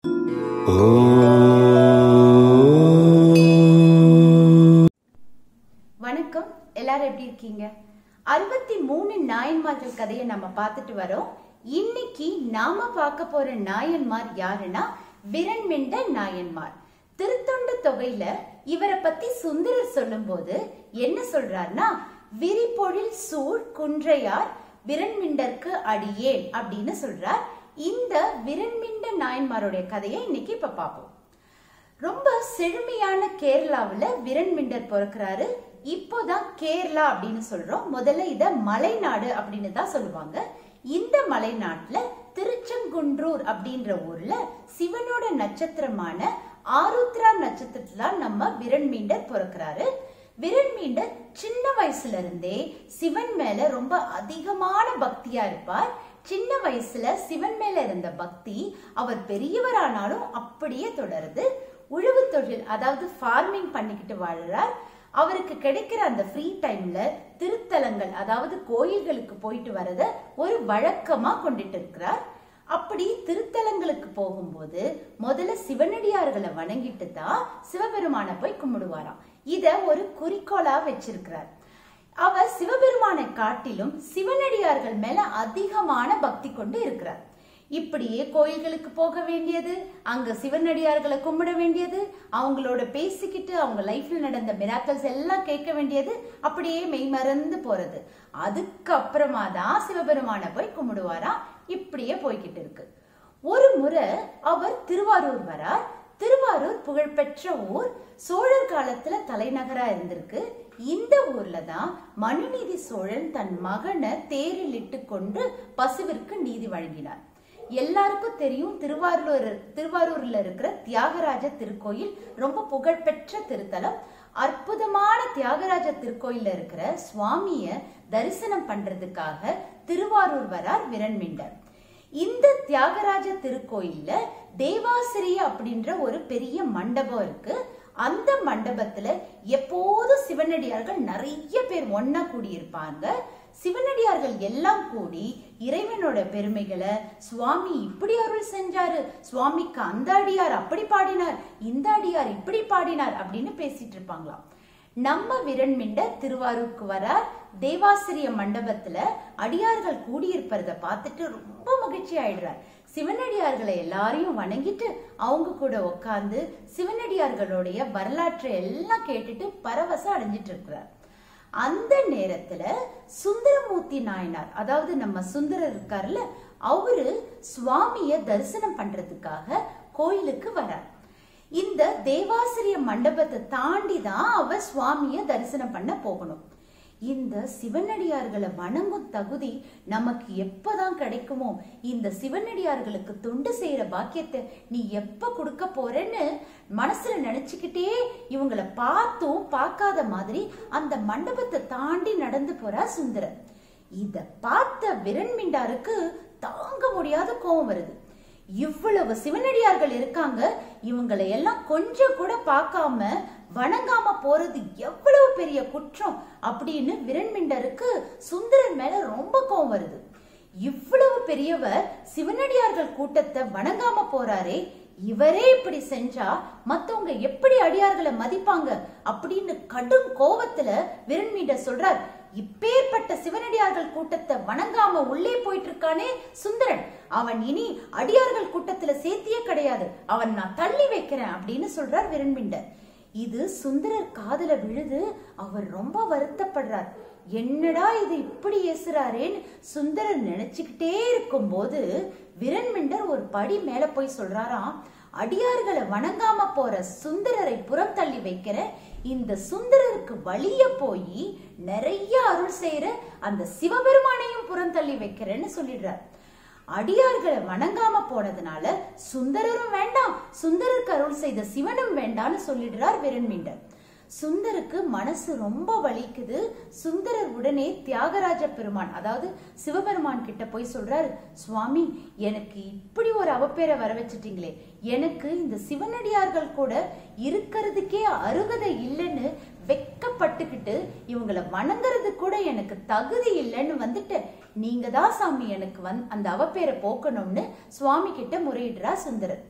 வணக்கம் எல்லாரும் எப்படி இருக்கீங்க அறுபத்தி மூணு நாயன்மார்கள் கதையை நம்ம பார்த்துட்டு வரோம் இன்னைக்கு நாம பார்க்க போற நாயன்மார் யாருன்னா விரண்மிண்ட நாயன்மார் திருத்தொண்ட தொகையில இவரை பத்தி சுந்தரர் சொல்லும்போது என்ன சொல்றாருன்னா விரிபொழில் சூழ் குன்றையார் விரண்மிண்டற்கு அடியேன் அப்படின்னு சொல்றார் இந்த விரண்மிண்ட நாயன்மாருடைய கதையை இன்னைக்கு இப்ப பார்ப்போம் ரொம்ப செழுமையான கேரளாவுல விரண்மிண்டர் பிறக்கிறாரு இப்போதான் கேரளா அப்படின்னு சொல்றோம் முதல்ல இத மலைநாடு அப்படின்னு தான் சொல்லுவாங்க இந்த மலைநாட்டுல திருச்செங்குன்றூர் அப்படின்ற ஊர்ல சிவனோட நட்சத்திரமான ஆருத்ரா நட்சத்திரத்துல நம்ம விரண்மீண்டர் பிறக்கிறாரு விரண்மீண்டர் சின்ன வயசுல இருந்தே சிவன் மேல ரொம்ப அதிகமான பக்தியா இருப்பார் சின்ன வயசுல சிவன் மேல இருந்த பக்தி அவர் பெரியவரானாலும் அப்படியே தொடருது உழவு தொழில் அதாவது ஃபார்மிங் பண்ணிக்கிட்டு வாழுறார் அவருக்கு கிடைக்கிற அந்த ஃப்ரீ டைம்ல திருத்தலங்கள் அதாவது கோயில்களுக்கு போயிட்டு வரத ஒரு வழக்கமா கொண்டுட்டு இருக்கிறார் அப்படி திருத்தலங்களுக்கு போகும்போது முதல்ல சிவனடியார்களை வணங்கிட்டு தான் சிவபெருமானை போய் கும்பிடுவாராம் இத ஒரு குறிக்கோளா வச்சிருக்கிறார் அவர் சிவபெருமானை காட்டிலும் சிவனடியார்கள் மேல அதிகமான பக்தி கொண்டு இருக்கிறார் இப்படியே கோயில்களுக்கு போக வேண்டியது அங்க சிவனடியார்களை கும்பிட வேண்டியது அவங்களோட பேசிக்கிட்டு அவங்க லைஃப்ல நடந்த மிராக்கல்ஸ் எல்லாம் கேட்க வேண்டியது அப்படியே மெய்மறந்து போறது அதுக்கப்புறமா தான் சிவபெருமானை போய் கும்பிடுவாராம் இப்படியே போய்கிட்டு இருக்கு ஒரு முறை அவர் திருவாரூர் வரார் திருவாரூர் புகழ்பெற்ற ஊர் சோழர் காலத்துல தலைநகரா இருந்திருக்கு இந்த ஊர்ல தான் மனுநீதி சோழன் தன் மகனை தேரில் இட்டு கொண்டு பசுவிற்கு நீதி வழங்கினார் எல்லாருக்கும் தெரியும் திருவாரூர் திருவாரூர்ல இருக்கிற தியாகராஜ திருக்கோயில் ரொம்ப புகழ்பெற்ற திருத்தலம் அற்புதமான தியாகராஜ திருக்கோயில்ல இருக்கிற சுவாமிய தரிசனம் பண்றதுக்காக திருவாரூர் வரார் விரண்மிண்டர் இந்த தியாகராஜ திருக்கோயில்ல தேவாசிரிய அப்படின்ற ஒரு பெரிய மண்டபம் இருக்கு அந்த மண்டபத்துல எப்போதும் சிவனடியார்கள் நிறைய பேர் ஒன்னா கூடியிருப்பாங்க சிவனடியார்கள் எல்லாம் கூடி இறைவனோட பெருமைகளை சுவாமி இப்படி அருள் செஞ்சாரு சுவாமிக்கு அந்த அடியார் அப்படி பாடினார் இந்த அடியார் இப்படி பாடினார் அப்படின்னு பேசிட்டு இருப்பாங்களாம் நம்ம விரண்மிண்ட திருவாரூருக்கு வர தேவாசிரிய மண்டபத்துல அடியார்கள் கூடியிருப்பத பார்த்துட்டு ரொம்ப மகிழ்ச்சி ஆயிடுறார் சிவனடியார்களை எல்லாரையும் வணங்கிட்டு அவங்க கூட உட்கார்ந்து சிவனடியார்களுடைய வரலாற்றை எல்லாம் கேட்டுட்டு பரவசம் அடைஞ்சிட்டு இருக்கிறார் அந்த நேரத்துல சுந்தரமூர்த்தி நாயனார் அதாவது நம்ம சுந்தரர் இருக்காருல்ல அவரு சுவாமிய தரிசனம் பண்றதுக்காக கோயிலுக்கு வரார் இந்த தேவாசிரிய மண்டபத்தை தாண்டி தான் அவர் சுவாமிய தரிசனம் பண்ண போகணும் இந்த சிவனடியார்களை வணங்கும் தகுதி நமக்கு எப்பதான் கிடைக்குமோ இந்த சிவனடியார்களுக்கு தொண்டு செய்யற பாக்கியத்தை நீ எப்ப கொடுக்க போறேன்னு மனசுல நினைச்சுக்கிட்டே இவங்களை பார்த்தும் பார்க்காத மாதிரி அந்த மண்டபத்தை தாண்டி நடந்து போறா சுந்தரர் இத பார்த்த விரண்மிண்டாருக்கு தாங்க முடியாத கோபம் வருது இவ்வளவு சிவனடியார்கள் இருக்காங்க இவங்களை எல்லாம் கொஞ்சம் கூட பார்க்காம வணங்காம போறது எவ்வளவு பெரிய குற்றம் அப்படின்னு விரண்மிண்டருக்கு சுந்தரன் மேல ரொம்ப கோவம் வருது இவ்வளவு பெரியவர் சிவனடியார்கள் கூட்டத்தை வணங்காம போறாரே இவரே இப்படி செஞ்சா மத்தவங்க எப்படி அடியார்களை மதிப்பாங்க அப்படின்னு கடும் கோவத்துல விரண்மீண்டர் சொல்றார் இப்பேற்பட்ட சிவனடியார்கள் கூட்டத்தை வணங்காம உள்ளே போயிட்டு இருக்கானே சுந்தரன் அவன் இனி அடியார்கள் கூட்டத்துல சேர்த்தியே கிடையாது அவன் நான் தள்ளி வைக்கிறேன் அப்படின்னு சொல்றார் விரண்மிண்டர் இது சுந்தரர் காதுல விழுது அவர் ரொம்ப வருத்தப்படுறார் என்னடா இது இப்படி ஏசுறாரேன்னு சுந்தரர் நினைச்சுக்கிட்டே இருக்கும்போது விரண்மிண்டர் ஒரு படி மேல போய் சொல்றாராம் அடியார்களை வணங்காம போற சுந்தரரை புறம் தள்ளி வைக்கிற இந்த சுந்தரருக்கு வழிய போய் நிறைய அருள் செய்யற அந்த சிவபெருமானையும் புறம் தள்ளி வைக்கிறேன்னு சொல்லிடுறார் அடியார்களை வணங்காம போனதுனால சுந்தரரும் வேண்டாம் சுந்தரருக்கு அருள் செய்த சிவனும் வேண்டாம்னு சொல்லிடுறார் விரண்மீண்டர் சுந்தருக்கு மனசு ரொம்ப வலிக்குது சுந்தரர் உடனே தியாகராஜ பெருமான் அதாவது சிவபெருமான் கிட்ட போய் சொல்றாரு சுவாமி எனக்கு இப்படி ஒரு அவப்பேரை வர வச்சிட்டீங்களே எனக்கு இந்த சிவனடியார்கள் கூட இருக்கிறதுக்கே அருகதை இல்லைன்னு வெக்கப்பட்டுக்கிட்டு இவங்கள வணங்குறது கூட எனக்கு தகுதி இல்லைன்னு வந்துட்டு நீங்க தான் சாமி எனக்கு வந் அந்த அவப்பேரை போக்கணும்னு சுவாமி கிட்ட முறையிடுறா சுந்தரர்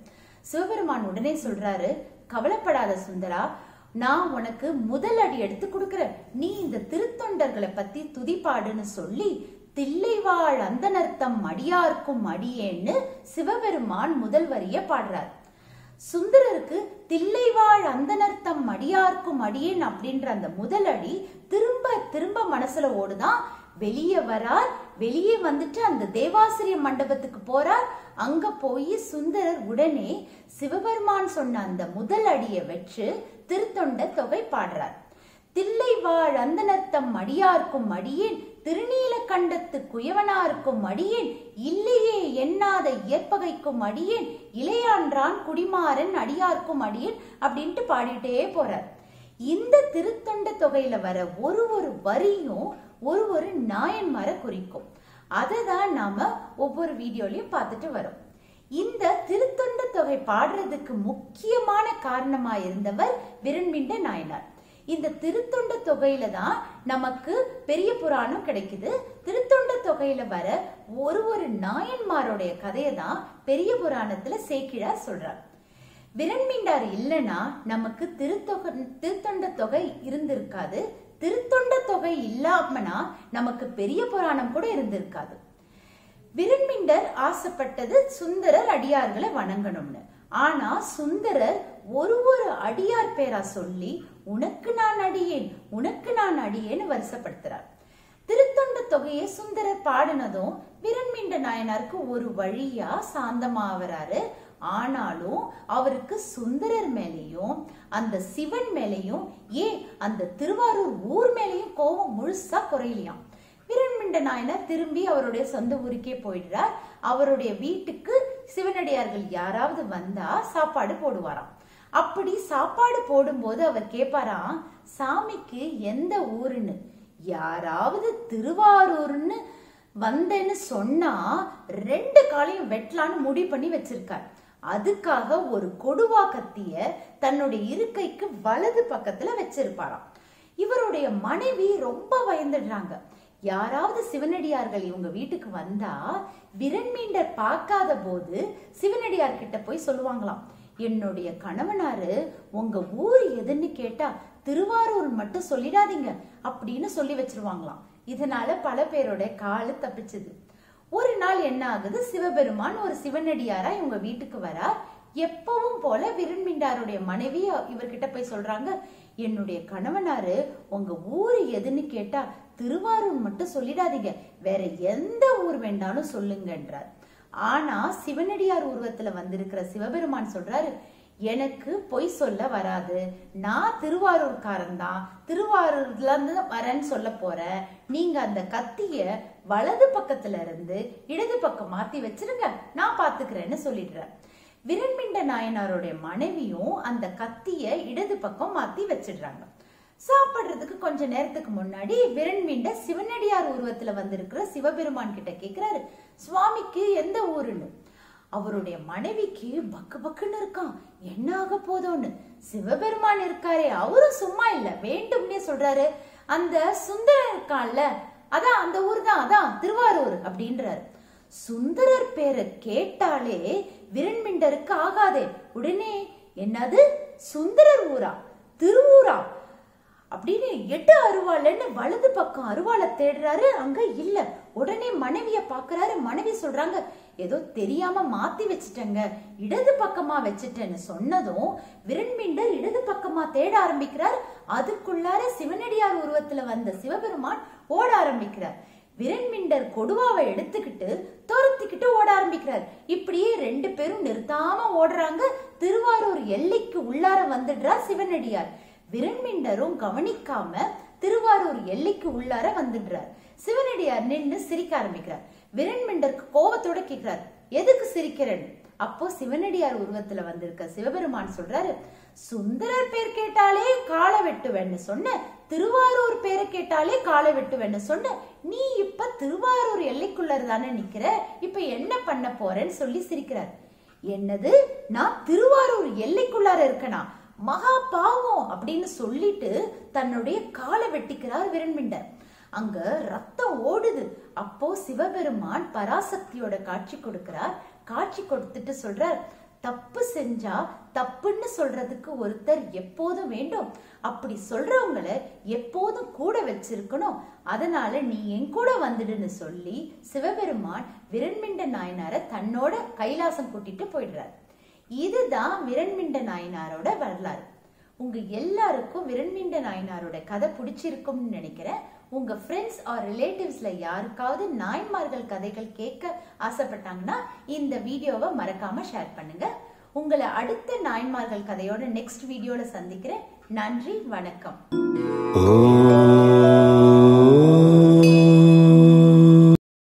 சிவபெருமான் உடனே சொல்றாரு கவலைப்படாத சுந்தரா நான் உனக்கு முதல் அடி எடுத்து கொடுக்கறேன் நீ இந்த திருத்தொண்டர்களை பத்தி துதிப்பாடுன்னு சொல்லி தில்லைவாழ் அந்தனர்த்தம் அடியார்க்கும் அடியேன்னு சிவபெருமான் முதல் வரிய பாடுறார் சுந்தரருக்கு தில்லைவாழ் அந்தனர்த்தம் அடியார்க்கும் அடியேன் அப்படின்ற அந்த முதல் அடி திரும்ப திரும்ப மனசுல ஓடுதான் வெளியே வரார் வெளியே வந்துட்டு அந்த தேவாசிரிய மண்டபத்துக்கு போறார் அங்க போய் சுந்தரர் உடனே சிவபெருமான் சொன்ன அந்த முதல் அடியை வச்சு திருத்தொண்ட தொகை பாடுறார் தில்லை வாழ் அந்தனத்தம் அடியார்க்கும் அடியேன் திருநீலகண்டத்து குயவனாருக்கும் அடியேன் இல்லையே எண்ணாத இயற்பகைக்கும் அடியேன் இளையான்றான் குடிமாறன் அடியார்க்கும் அடியேன் அப்படின்ட்டு பாடிட்டே போறார் இந்த திருத்தொண்ட தொகையில வர ஒரு ஒரு வரியும் ஒரு ஒரு நாயன்மார குறிக்கும் அதை தான் நாம ஒவ்வொரு வீடியோலயும் பார்த்துட்டு வரோம் இந்த திருத்தொண்ட தொகை பாடுறதுக்கு முக்கியமான காரணமா இருந்தவர் விரண்மிண்ட நாயனார் இந்த திருத்தொண்ட தொகையில தான் நமக்கு பெரிய புராணம் கிடைக்குது திருத்தொண்ட தொகையில வர ஒரு ஒரு நாயன்மாருடைய கதையை தான் பெரிய புராணத்துல சேக்கிழார் சொல்றார் விரண்மீண்டார் இல்லைன்னா நமக்கு திருத்தொகை திருத்தொண்ட தொகை இருந்திருக்காது திருத்தொண்ட தொகை இல்லாமனா நமக்கு பெரிய புராணம் கூட இருந்திருக்காது விருண்மிண்டர் ஆசைப்பட்டது சுந்தரர் அடியார்களை வணங்கணும்னு ஆனா சுந்தரர் ஒரு ஒரு அடியார் பேரா சொல்லி உனக்கு நான் அடியேன் உனக்கு நான் அடியேன்னு வருஷப்படுத்துறார் திருத்தொண்ட தொகையை சுந்தரர் பாடினதும் விரண்மிண்ட நாயனாருக்கு ஒரு வழியா சாந்தமாவறாரு ஆனாலும் அவருக்கு சுந்தரர் மேலேயும் அந்த சிவன் மேலேயும் ஏன் அந்த திருவாரூர் ஊர் மேலேயும் கோபம் முழுசா குறையலையாம் விரண்மிண்ட நாயனார் திரும்பி அவருடைய சொந்த ஊருக்கே போயிடுறார் அவருடைய வீட்டுக்கு சிவனடியார்கள் யாராவது வந்தா சாப்பாடு போடுவாராம் அப்படி சாப்பாடு போடும்போது அவர் கேட்பாராம் சாமிக்கு எந்த ஊருன்னு யாராவது திருவாரூர்னு வந்தேன்னு சொன்னா ரெண்டு காலையும் வெட்டலான்னு முடிவு பண்ணி வச்சிருக்கார் அதுக்காக ஒரு கொடுவா கத்திய தன்னுடைய இருக்கைக்கு வலது பக்கத்துல வச்சிருப்பாராம் இவருடைய மனைவி ரொம்ப பயந்துடுறாங்க யாராவது சிவனடியார்கள் இவங்க வீட்டுக்கு வந்தா விரண்மீண்டர் பார்க்காத போது சிவனடியார் கிட்ட போய் சொல்லுவாங்களாம் என்னுடைய கணவனாரு உங்க ஊர் எதுன்னு கேட்டா திருவாரூர் மட்டும் சொல்லிடாதீங்க அப்படின்னு சொல்லி வச்சிருவாங்களாம் இதனால பல பேரோட காலு தப்பிச்சது ஒரு நாள் என்ன ஆகுது சிவபெருமான் ஒரு சிவனடியாரா இவங்க வீட்டுக்கு வரார் எப்பவும் போல விருண்மிண்டாருடைய மனைவி இவர்கிட்ட போய் சொல்றாங்க என்னுடைய கணவனாரு உங்க ஊரு எதுன்னு கேட்டா திருவாரூர் மட்டும் சொல்லிடாதீங்க வேற எந்த ஊர் வேண்டாலும் சொல்லுங்கன்றார் ஆனா சிவனடியார் உருவத்துல வந்திருக்கிற சிவபெருமான் சொல்றாரு எனக்கு பொய் சொல்ல வராது நான் திருவாரூர்காரன் தான் திருவாரூர்ல இருந்து வரேன்னு சொல்ல போறேன் நீங்க அந்த கத்திய வலது பக்கத்துல இருந்து இடது பக்கம் மாத்தி வச்சிருங்க நான் பாத்துக்கிறேன்னு சொல்லிடுறேன் விரண்மிண்ட நாயனாருடைய மனைவியும் அந்த கத்திய இடது பக்கம் மாத்தி வச்சிடுறாங்க சாப்பிடுறதுக்கு கொஞ்ச நேரத்துக்கு முன்னாடி விரண்மீண்ட சிவனடியார் உருவத்துல வந்திருக்கிற சிவபெருமான் கிட்ட கேக்குறாரு சுவாமிக்கு எந்த ஊருன்னு அவருடைய மனைவிக்கு பக்கு பக்குன்னு இருக்கான் என்ன ஆக போதோன்னு சிவபெருமான் இருக்காரே அவரும் சும்மா இல்ல வேண்டும்னே சொல்றாரு அந்த சுந்தரர் இருக்கான்ல அதான் அந்த ஊர் தான் அதான் திருவாரூர் அப்படின்றாரு சுந்தரர் பேரை கேட்டாலே விரண்மிண்டருக்கு ஆகாதே உடனே என்னது சுந்தரர் ஊரா திருவூரா அப்படின்னு எட்டு அருவாள்னு வலது பக்கம் அருவாளை தேடுறாரு அங்க இல்ல உடனே மனைவிய பாக்குறாரு மனைவி சொல்றாங்க ஏதோ தெரியாம மாத்தி வச்சுட்டேங்க இடது பக்கமா வச்சுட்டேன்னு சொன்னதும் விரண்மீண்டர் இடது பக்கமா தேட ஆரம்பிக்கிறார் அதுக்குள்ளார சிவனடியார் உருவத்துல வந்த சிவபெருமான் ஓட ஆரம்பிக்கிறார் விரண்மிண்டர் கொடுவாவை எடுத்துக்கிட்டு துரத்திக்கிட்டு ஓட ஆரம்பிக்கிறார் இப்படியே ரெண்டு பேரும் நிறுத்தாம ஓடுறாங்க திருவாரூர் எல்லைக்கு உள்ளார வந்துடுறார் சிவனடியார் விரண்மிண்டரும் கவனிக்காம திருவாரூர் எல்லைக்கு உள்ளார வந்துடுறார் சிவனடியார் நின்னு சிரிக்க ஆரம்பிக்கிறார் விரண்மிண்டருக்கு கோபத்தோட கேக்குறார் எதுக்கு சிரிக்கிறேன்னு அப்போ சிவனடியார் உருவத்துல வந்திருக்க சிவபெருமான் சொல்றாரு சுந்தரர் பேர் கேட்டாலே காலை வெட்டுவேன்னு சொன்ன திருவாரூர் பேரை கேட்டாலே காலை வெட்டுவேன்னு சொன்ன நீ இப்ப திருவாரூர் எல்லைக்குள்ளர் தானே நிக்கிற இப்ப என்ன பண்ண போறேன்னு சொல்லி சிரிக்கிறார் என்னது நான் திருவாரூர் எல்லைக்குள்ளார இருக்கனா மகா பாவம் அப்படின்னு சொல்லிட்டு தன்னுடைய காலை வெட்டிக்கிறார் விரண்மிண்டர் அங்க ரத்தம் ஓடுது அப்போ சிவபெருமான் பராசக்தியோட காட்சி கொடுக்கிறார் காட்சி கொடுத்துட்டு சொல்றார் தப்பு செஞ்சா தப்புன்னு சொல்றதுக்கு ஒருத்தர் எப்போதும் வேண்டும் அப்படி சொல்றவங்கள எப்போதும் கூட வச்சிருக்கணும் அதனால நீ என் கூட வந்துடுன்னு சொல்லி சிவபெருமான் விரண்மிண்ட நாயனார தன்னோட கைலாசம் கூட்டிட்டு போயிடுறார் இதுதான் விரண்மிண்ட நாயனாரோட வரலாறு உங்க எல்லாருக்கும் விரண்மிண்ட நாயனாரோட கதை பிடிச்சிருக்கும்னு நினைக்கிறேன் உங்க ஃப்ரெண்ட்ஸ் ஆர் ரிலேட்டிவ்ஸ்ல யாருக்காவது நாயன்மார்கள் கதைகள் கேட்க ஆசைப்பட்டாங்கன்னா இந்த வீடியோவை மறக்காம ஷேர் பண்ணுங்க உங்களை அடுத்த நாயன்மார்கள் கதையோட நெக்ஸ்ட் வீடியோல சந்திக்கிறேன் நன்றி வணக்கம் ஓம்